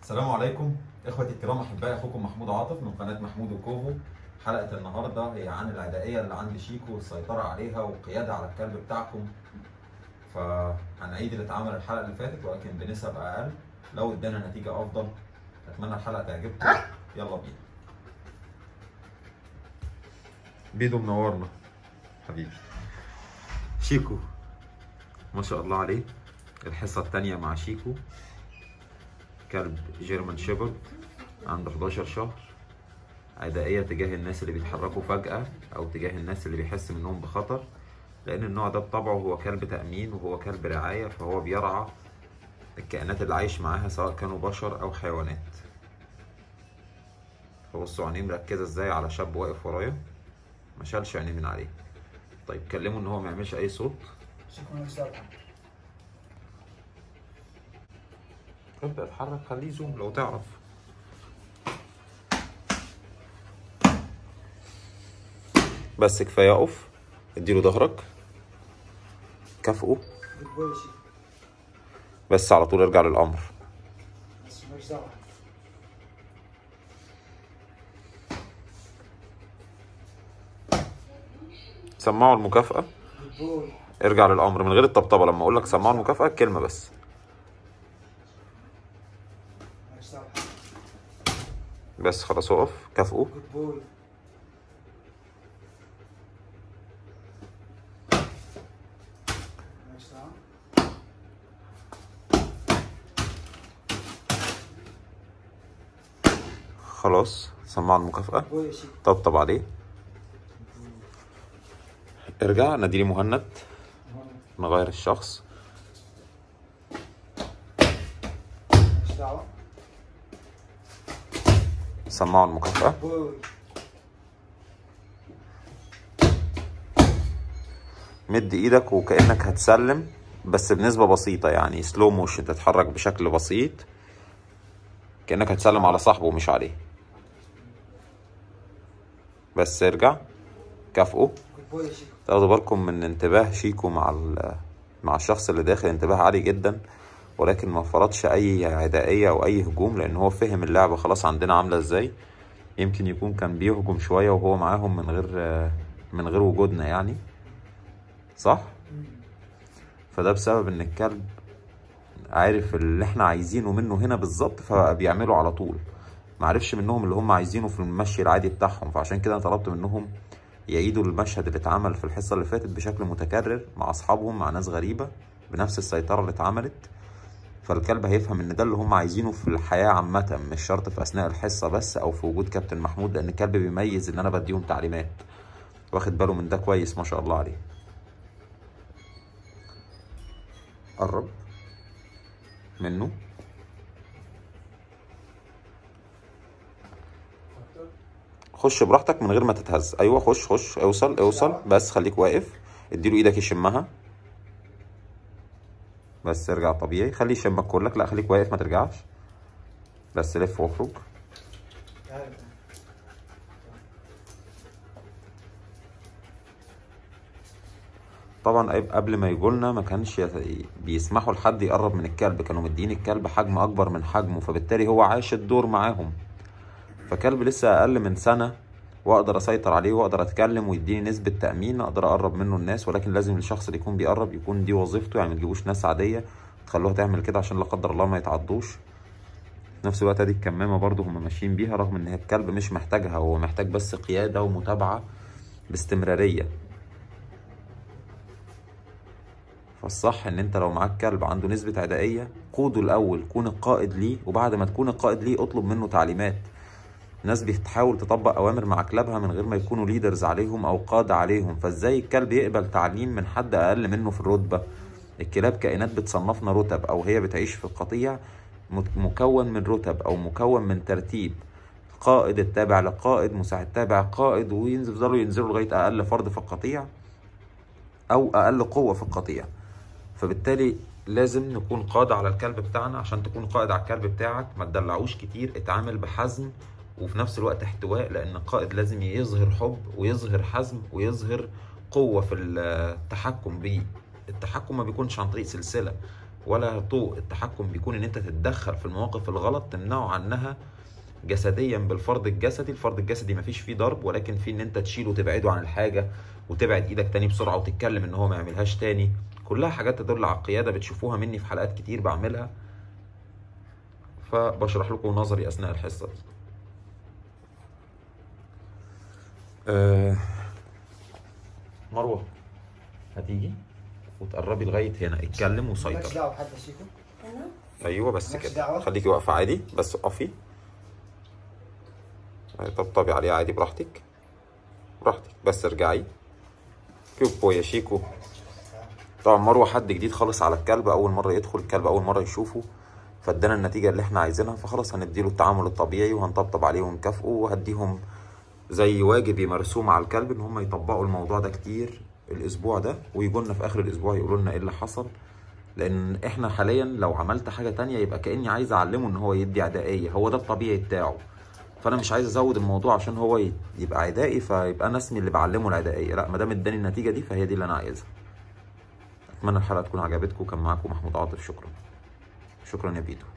السلام عليكم اخوتي الكرام احبائي اخوكم محمود عاطف من قناه محمود وكوفو حلقه النهارده هي عن العدائيه اللي عند شيكو والسيطره عليها والقياده على الكلب بتاعكم فهنعيد اللي اتعمل الحلقه اللي فاتت ولكن بنسب اقل لو ادانا نتيجه افضل اتمنى الحلقه تعجبكم يلا بينا بيدو منورنا حبيبي شيكو ما شاء الله عليه الحصه الثانيه مع شيكو كلب جيرمان شيبرد عنده 11 شهر عدائية تجاه الناس اللي بيتحركوا فجأة أو تجاه الناس اللي بيحس منهم بخطر لأن النوع ده بطبعه هو كلب تأمين وهو كلب رعاية فهو بيرعى الكائنات اللي عايش معاها سواء كانوا بشر أو حيوانات فبصوا عينيه مركزة ازاي على شاب واقف ورايا ما شالش عينيه من عليه طيب كلمه ان هو ما يعملش اي صوت شكرا لك ابدا اتحرك خليه زوم لو تعرف بس كفايه اقف اديله ظهرك كافئه بتقول شيء بس على طول ارجع للامر بس مش دعوه سمعوا المكافاه بتقول ارجع للامر من غير الطبطبه لما اقول لك سمعوا المكافاه كلمه بس مش دعوه بس خلاص اقف كافئه بتقول مش دعوه خلاص سمعوا المكافاه بتقول شيء طبطب عليه ارجع ناديلي مهند نغير الشخص مش دعوه سمعوا المكافاه بتقول مد ايدك وكأنك هتسلم بس بنسبة بسيطة يعني سلو موشن تتحرك بشكل بسيط كأنك هتسلم على صاحبه مش عليه بس ارجع كافئه بتقول شيء تاخدوا بالكم من انتباه شيكو مع ال- مع الشخص اللي داخل انتباه عالي جدا ولكن ما فرضش اي عدائية او اي هجوم لان هو فهم اللعبة خلاص عندنا عاملة ازاي يمكن يكون كان بيهجم شوية وهو معاهم من غير من غير وجودنا يعني صح؟ فده بسبب ان الكلب عارف اللي احنا عايزينه منه هنا بالظبط فبقى بيعمله على طول معرفش منهم اللي هم عايزينه في المشي العادي بتاعهم فعشان كده انا طلبت منهم يعيدوا المشهد اللي اتعمل في الحصة اللي فاتت بشكل متكرر مع اصحابهم مع ناس غريبة بنفس السيطرة اللي اتعملت فالكلب هيفهم ان ده اللي هم عايزينه في الحياة عامة مش شرط في اثناء الحصة بس او في وجود كابتن محمود لان الكلب بيميز ان انا بديهم تعليمات واخد باله من ده كويس ما شاء الله عليه قرب منه خش براحتك من غير ما تتهز ايوه خش خش اوصل اوصل بس خليك واقف اديله ايدك يشمها بس ارجع طبيعي خليه يشمك كلك لا خليك واقف ما ترجعش بس لف واخرج تعرف طبعا قب- قبل ما يجولنا ما كانش يت- بيسمحوا لحد يقرب من الكلب كانوا مدين الكلب حجم اكبر من حجمه فبالتالي هو عاش الدور معاهم فكلب لسه اقل من سنة واقدر اسيطر عليه واقدر اتكلم ويديني نسبة تأمين اقدر اقرب منه الناس ولكن لازم الشخص اللي يكون بيقرب يكون دي وظيفته يعني ما تجيبوش ناس عادية تخلوها تعمل كده عشان لا قدر الله ما يتعضوش في نفس الوقت ادي الكمامة برضو هم ماشيين بيها رغم ان هي الكلب مش محتاجها هو محتاج بس قيادة ومتابعة باستمرارية فالصح ان انت لو معاك كلب عنده نسبة عدائية قوده الاول كون القائد ليه وبعد ما تكون القائد ليه اطلب منه تعليمات ناس بتحاول تطبق اوامر مع كلابها من غير ما يكونوا ليدرز عليهم او قادة عليهم فازاي الكلب يقبل تعليم من حد اقل منه في الرتبة الكلاب كائنات بتصنفنا رتب او هي بتعيش في القطيع مت- مكون من رتب او مكون من ترتيب قائد التابع لقائد مساعد تابع قائد ويفضلوا ينزلوا لغاية اقل فرد في القطيع او اقل قوة في القطيع فبالتالي لازم نكون قادة على الكلب بتاعنا عشان تكون قائد على الكلب بتاعك ما تدلعوش كتير اتعامل بحزم وفي نفس الوقت احتواء لان القائد لازم يظهر حب ويظهر حزم ويظهر قوة في التحكم بيه التحكم ما بيكونش عن طريق سلسلة ولا طوق التحكم بيكون ان انت تتدخل في المواقف الغلط تمنعه عنها جسديا بالفرض الجسدي الفرض الجسدي مفيش فيه ضرب ولكن فيه ان انت تشيله وتبعده عن الحاجه وتبعد ايدك تاني بسرعه وتتكلم ان هو ما يعملهاش تاني كلها حاجات تدل على القياده بتشوفوها مني في حلقات كتير بعملها فبشرح لكم نظري اثناء الحصه دي أه مروه هتيجي وتقربي لغايه هنا اتكلم مالكش وسيطر دعوه بحد يا شيكو انا ايوه بس مالكش كده دعوة. خليكي واقفه عادي بس اقفي طبطبي عليه عادي براحتك براحتك بس ارجعي كيوبو يا شيكو طبعا مروه حد جديد خالص على الكلب اول مره يدخل الكلب اول مره يشوفه فادانا النتيجه اللي احنا عايزينها فخلاص هنديله التعامل الطبيعي وهنطبطب عليه ونكافئه وهديهم زي واجب يمارسوه مع الكلب ان هم يطبقوا الموضوع ده كتير الاسبوع ده ويجوا لنا في اخر الاسبوع يقولوا لنا ايه اللي حصل لان احنا حاليا لو عملت حاجه تانية يبقى كاني عايز اعلمه ان هو يدي عدائيه هو ده الطبيعي بتاعه فانا مش عايز ازود الموضوع عشان هو ي- يبقى عدائي فيبقى انا اسمي اللي بعلمه العدائيه لا ما دام اداني النتيجه دي فهي دي اللي انا عايزها اتمنى الحلقه تكون عجبتكم كان معاكم محمود عاطف شكرا شكرا يا بيتو